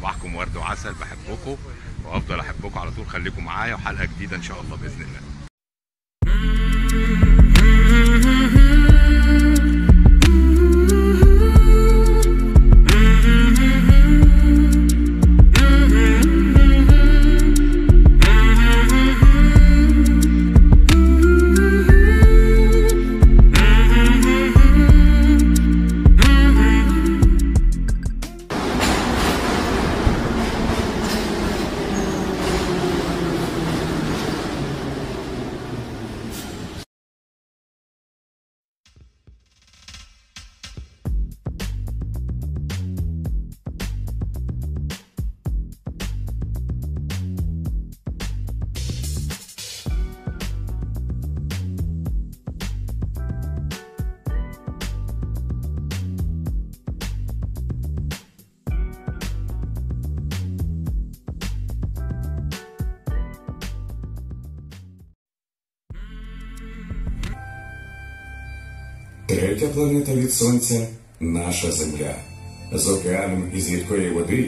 صباحكم ورد وعسل بحبكم وافضل احبكم على طول خليكم معايا وحلقه جديده ان شاء الله باذن الله Третя планета від Сонця наша Земля. З океаном із рідкої води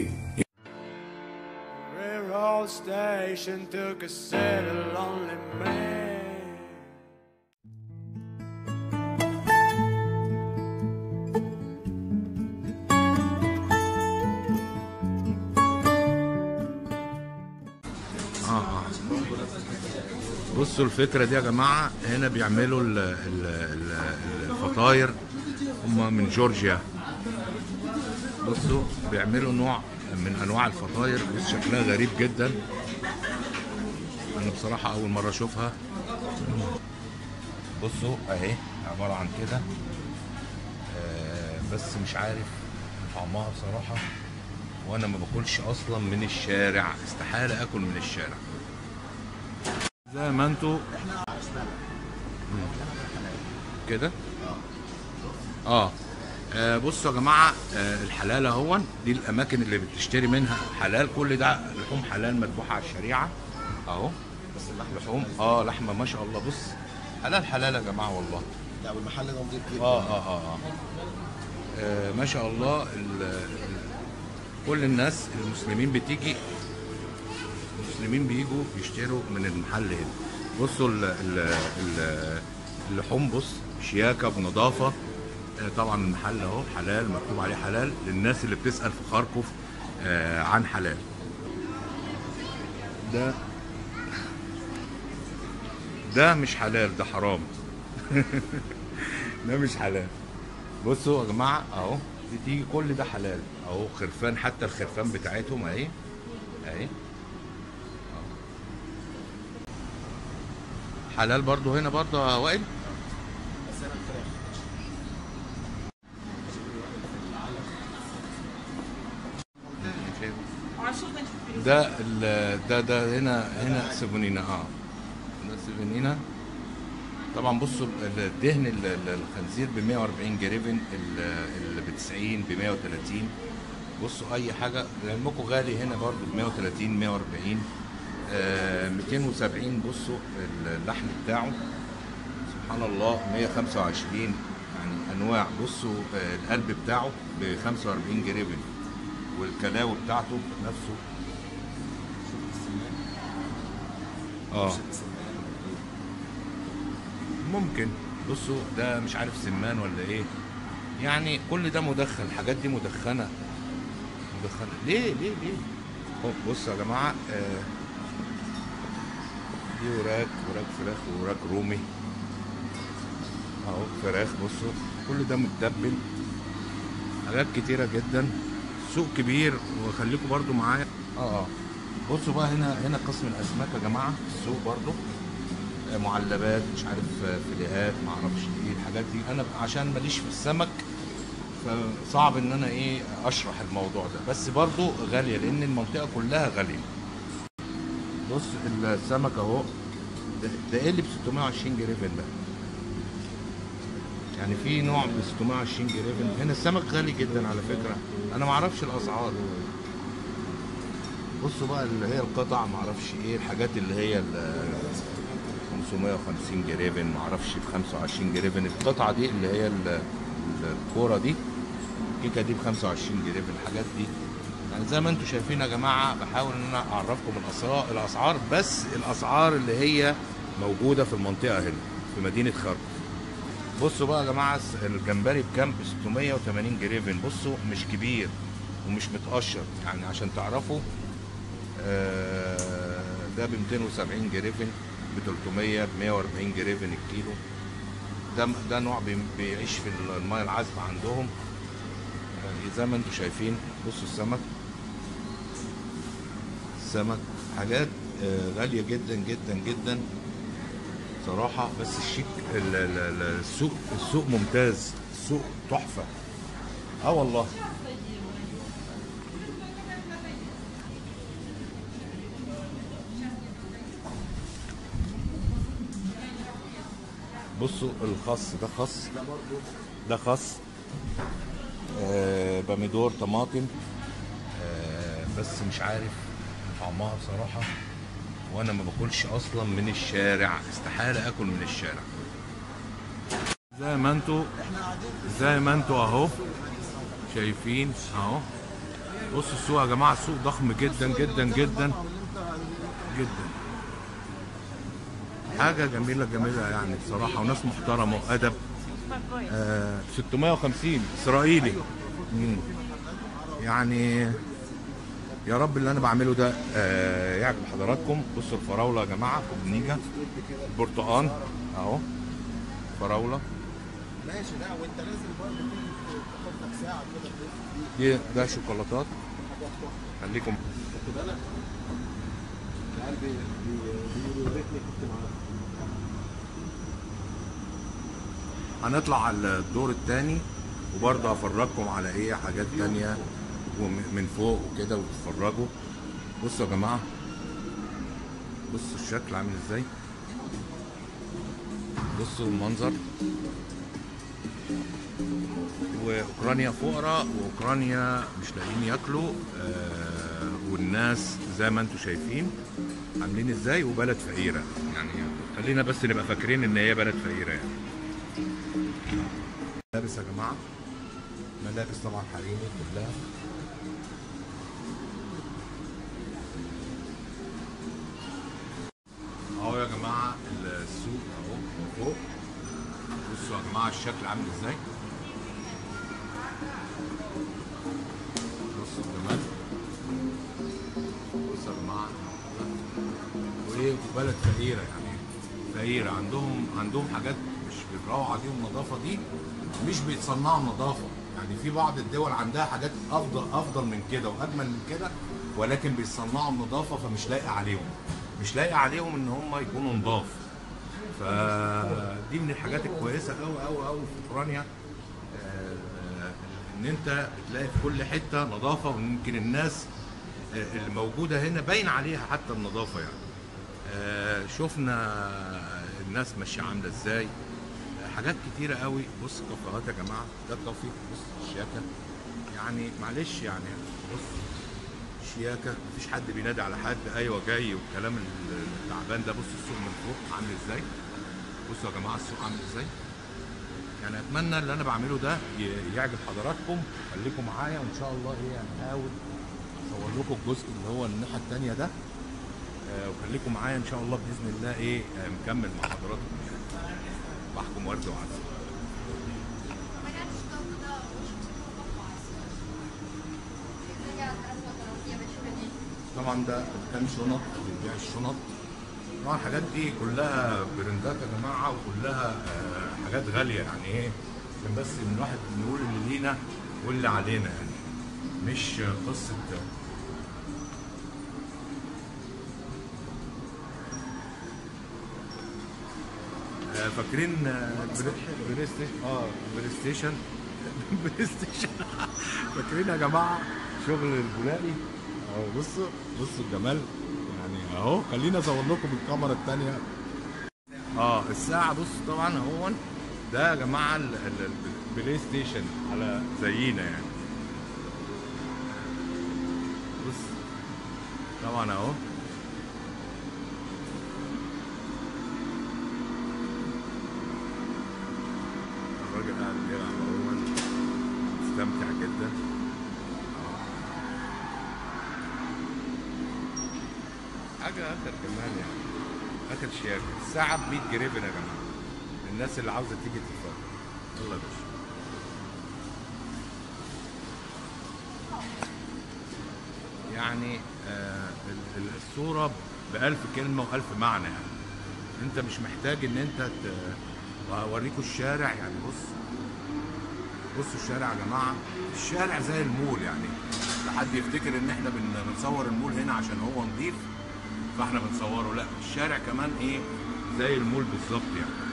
Railroad station took a sad lonely man. بصوا الفكره دي يا جماعه هنا بيعملوا ال- ال- ال- الفطاير هم من جورجيا بصوا بيعملوا نوع من انواع الفطاير بص شكلها غريب جدا انا بصراحه اول مره اشوفها بصوا اهي عباره عن كده آه، بس مش عارف طعمها بصراحه وانا ما باكلش اصلا من الشارع استحاله اكل من الشارع زي ما انتوا كده اه آه، بصوا يا جماعه آه الحلال اهون دي الاماكن اللي بتشتري منها حلال كل ده لحوم حلال مذبوحه على الشريعه اهو بس لحوم اه لحمه ما شاء الله بص حلال حلال يا جماعه والله لا والمحل ده نظيف جدا اه اه اه, آه. آه ما شاء الله ال- ال- كل الناس المسلمين بتيجي المسلمين بيجوا يشتروا من المحل هنا بصوا ال ال ال اللحوم بص شياكه بنظافه آه، طبعا المحل اهو حلال مكتوب عليه حلال للناس اللي بتسال في خاركوف آه، عن حلال ده ده مش حلال ده حرام ده مش حلال بصوا يا جماعه اهو بتيجي كل ده حلال اهو خرفان حتى الخرفان بتاعتهم اهي اهي أهو. حلال برضو هنا برضو يا وائل بس انا الفراخ ده ال- ده ده هنا هنا سيفونينا اه ده سيفونينا طبعا بصوا الدهن ال- ال- الخنزير ب 140 جريفن ال- اللي ب 90 ب 130 بصوا اي حاجه لعلمكم غالي هنا برضو ب 130 140 آه 270 بصوا اللحم بتاعه سبحان الله 125 يعني انواع بصوا آه، القلب بتاعه ب 45 جريفن والكلاوي بتاعته نفسه اه ممكن بصوا ده مش عارف سمان ولا ايه يعني كل ده مدخن الحاجات دي مدخنه مدخنه ليه ليه ليه هو بصوا يا جماعه آه دي وراك وراك فراخ وراك رومي اهو فراخ بصوا كل ده متبل حاجات كتيره جدا سوق كبير وخليكم برضو معايا اه اه بصوا بقى هنا هنا قسم الاسماك يا جماعه السوق برضو آه، معلبات مش عارف آه، فيليهات ما اعرفش ايه الحاجات دي انا عشان ماليش في السمك فصعب ان انا ايه اشرح الموضوع ده بس برضو غاليه لان المنطقه كلها غاليه بص السمك اهو ده, ده ايه اللي ب 620 جريفن ده يعني في نوع ب 620 جريفن هنا السمك غالي جدا على فكره انا ما اعرفش الاسعار بصوا بقى اللي هي القطع ما اعرفش ايه الحاجات اللي هي ال 550 جريفن ما اعرفش ب 25 جريفن القطعه دي اللي هي ال- ال- الكوره دي الكيكه دي ب 25 جريفن الحاجات دي يعني زي ما انتم شايفين يا جماعه بحاول ان انا اعرفكم الاسعار الاسعار بس الاسعار اللي هي موجوده في المنطقه هنا في مدينه خرطوم بصوا بقى يا جماعه الس- الجمبري بكام ب 680 جريفن بصوا مش كبير ومش متقشر يعني عشان تعرفوا آه، ده ب 270 جريفن ب 300 ب 140 جريفن الكيلو ده ده نوع بي- بيعيش في الميه العذبه عندهم يعني زي ما انتم شايفين بصوا السمك السمك حاجات آه، غاليه جدا جدا جدا صراحه بس الشيك ال- ال- ال- السوق السوق ممتاز السوق تحفه اه والله بصوا الخس ده خس ده خس آه باميدور طماطم آه بس مش عارف طعمها بصراحة وانا ما باكلش اصلا من الشارع استحالة اكل من الشارع زي ما انتوا زي ما انتوا اهو شايفين اهو بصوا السوق يا جماعة السوق ضخم جدا جدا جدا جدا حاجة جميلة جميلة يعني بصراحة وناس محترمة وأدب آه 650 إسرائيلي مم. يعني يا رب اللي أنا بعمله ده آه يعجب حضراتكم بصوا الفراولة يا جماعة كوبنيجا البرتقان أهو فراولة ماشي لا وانت نازل برضه تيجي تاخد لك ساعه كده تلف دي دي ده شوكولاتات خليكم خدت بالك العيال بي- بي- بيقولوا يا ريتني كنت معاهم هنطلع على الدور الثاني وبرضه هفرجكم على ايه حاجات تانية ومن فوق وكده وتتفرجوا بصوا يا جماعة بصوا الشكل عامل ازاي بصوا المنظر واوكرانيا فقراء واوكرانيا مش لاقيين ياكلوا آه والناس زي ما انتم شايفين عاملين ازاي وبلد فقيره يعني خلينا بس نبقى فاكرين ان هي بلد فقيره يعني ملابس يا جماعه ملابس طبعا حريمي كلها اهو يا جماعه السوق اهو من فوق بصوا يا جماعه الشكل عامل ازاي بصوا الجمال بصوا يا جماعه وايه بلد فقيره يعني فقيره عندهم عندهم حاجات مش بالروعه دي والنظافه دي مش بيتصنعوا النظافه يعني في بعض الدول عندها حاجات افضل افضل من كده واجمل من كده ولكن بيصنعوا النظافه فمش لاقي عليهم مش لاقي عليهم ان هم يكونوا نضاف فدي من الحاجات الكويسه قوي قوي قوي في اوكرانيا آه، ان انت بتلاقي في كل حته نظافه ويمكن الناس آه، اللي موجوده هنا باين عليها حتى النظافه يعني آه، شفنا الناس ماشيه عامله ازاي آه، حاجات كتيره قوي بص كافيهات يا جماعه ده كافي بص الشياكه يعني معلش يعني بص شياكه مفيش حد بينادي على حد ايوه جاي والكلام التعبان ده بص السوق من فوق عامل ازاي بصوا يا جماعه السوق عامل ازاي يعني اتمنى اللي انا بعمله ده ي- يعجب حضراتكم خليكم معايا وان شاء الله ايه هنحاول اصور لكم الجزء اللي هو الناحيه الثانيه ده آه، وخليكم معايا ان شاء الله باذن الله ايه آه، مكمل مع حضراتكم يعني بحكم ورد وعسل طبعا ده كان شنط بيبيع الشنط طبعا الحاجات دي كلها برندات يا جماعه وكلها آه، حاجات غاليه يعني ايه عشان بس ان الواحد نقول اللي لينا واللي علينا يعني مش قصه آه، فاكرين آه، بري- بري ستيشن اه بري ستيشن بري ستيشن فاكرين يا جماعه شغل البولائي اهو بصوا بصوا الجمال يعني اهو خليني اصور لكم الكاميرا الثانيه اه الساعه بص طبعا اهو ده يا جماعه ال- ال- البلاي ستيشن على زينا يعني بص طبعا اهو الراجل قاعد بيلعب اهو مستمتع جدا حاجه اخر كمان يعني اخر شياكه الساعه ب 100 جريفن يا جماعه الناس اللي عاوزه تيجي تتفرج يلا يا باشا يعني آه ال- ال- الصوره بألف كلمه وألف معنى يعني انت مش محتاج ان انت ت- اوريكم الشارع يعني بص بصوا الشارع يا جماعه الشارع زي المول يعني لحد يفتكر ان احنا بن- بنصور المول هنا عشان هو نظيف فاحنا بنصوره لا الشارع كمان ايه زي المول بالظبط يعني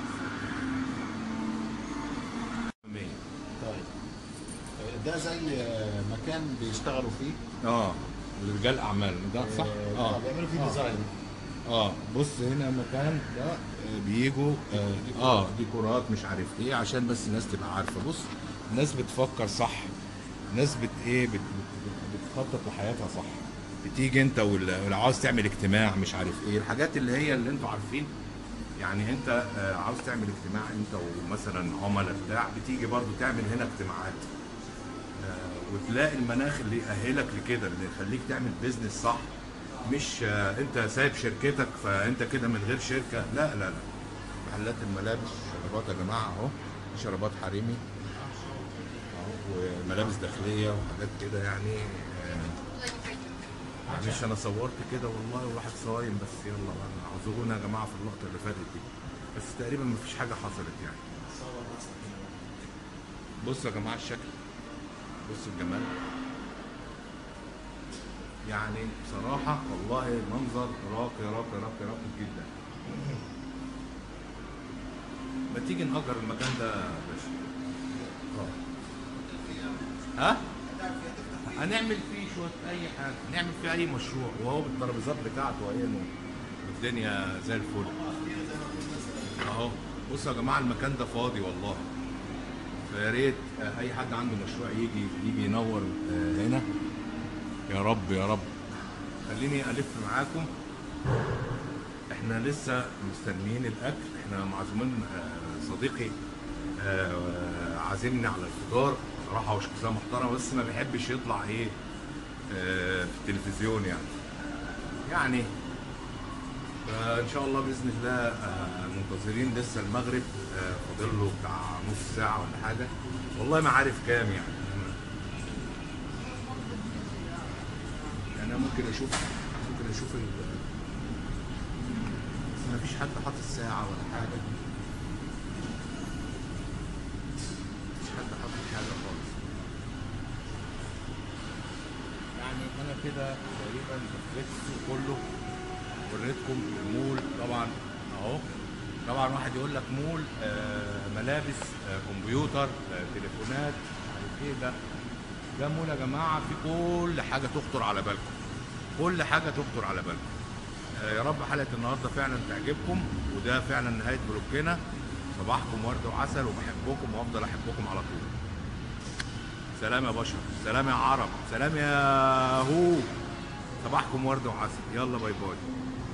مية. طيب ده زي مكان بيشتغلوا فيه اه رجال اعمال ده صح آه، اه بيعملوا فيه ديزاين اه بص هنا مكان ده آه، بيجوا اه, آه ديكورات مش عارف ايه عشان بس الناس تبقى عارفه بص الناس بتفكر صح ناس بت ايه بت بت بتخطط لحياتها صح بتيجي انت وال- واللي عاوز تعمل اجتماع مش عارف ايه الحاجات اللي هي اللي انتوا عارفين يعني انت آه، عاوز تعمل اجتماع انت ومثلا عملاء بتاع بتيجي برضو تعمل هنا اجتماعات آه، وتلاقي المناخ اللي يأهلك لكده اللي يخليك تعمل بيزنس صح مش آه، انت سايب شركتك فانت كده من غير شركه لا لا لا محلات الملابس شرابات يا جماعه اهو في شرابات حريمي اهو وملابس داخليه وحاجات كده يعني آه، معلش انا صورت كده والله واحد صايم بس يلا بقى اعذرونا يا جماعه في اللقطه اللي فاتت دي بس تقريبا مفيش حاجه حصلت يعني بصوا يا جماعه الشكل بصوا الجمال يعني بصراحة والله منظر راقي راقي راقي راقي جدا ما تيجي نأجر المكان ده يا باشا آه. ها؟ هنعمل فيه شوية أي حاجة نعمل فيه أي مشروع وهو بالترابيزات بتاعته وهي الدنيا زي الفل أهو بصوا يا جماعة المكان ده فاضي والله فيا ريت آه، اي حد عنده مشروع يجي يجي ينور آه، هنا يا رب يا رب خليني الف معاكم احنا لسه مستنيين الاكل احنا معزومين آه، صديقي آه، عازمني على الفطار صراحه هو شخصيه محترمه بس ما بيحبش يطلع ايه آه، في التلفزيون يعني يعني فان شاء الله باذن الله آه، منتظرين لسه المغرب آه، فاضل له بتاع نص ساعه ولا حاجه والله ما عارف كام يعني يعني انا ممكن اشوف ممكن اشوف ال بس ما فيش حد حاطط ساعه ولا حاجه مفيش حد حاطط حاجه خالص يعني انا كده تقريبا لفيت السوق كله وريتكم المول طبعا اهو طبعا واحد يقول لك مول آه ملابس آه كمبيوتر آه تليفونات عارف ايه ده ده مول يا جماعه في كل حاجه تخطر على بالكم كل حاجه تخطر على بالكم آه يا رب حلقه النهارده فعلا تعجبكم وده فعلا نهايه بلوكنا صباحكم ورد وعسل وبحبكم وافضل احبكم على طول سلام يا بشر سلام يا عرب سلام يا هو صباحكم ورد وعسل يلا باي باي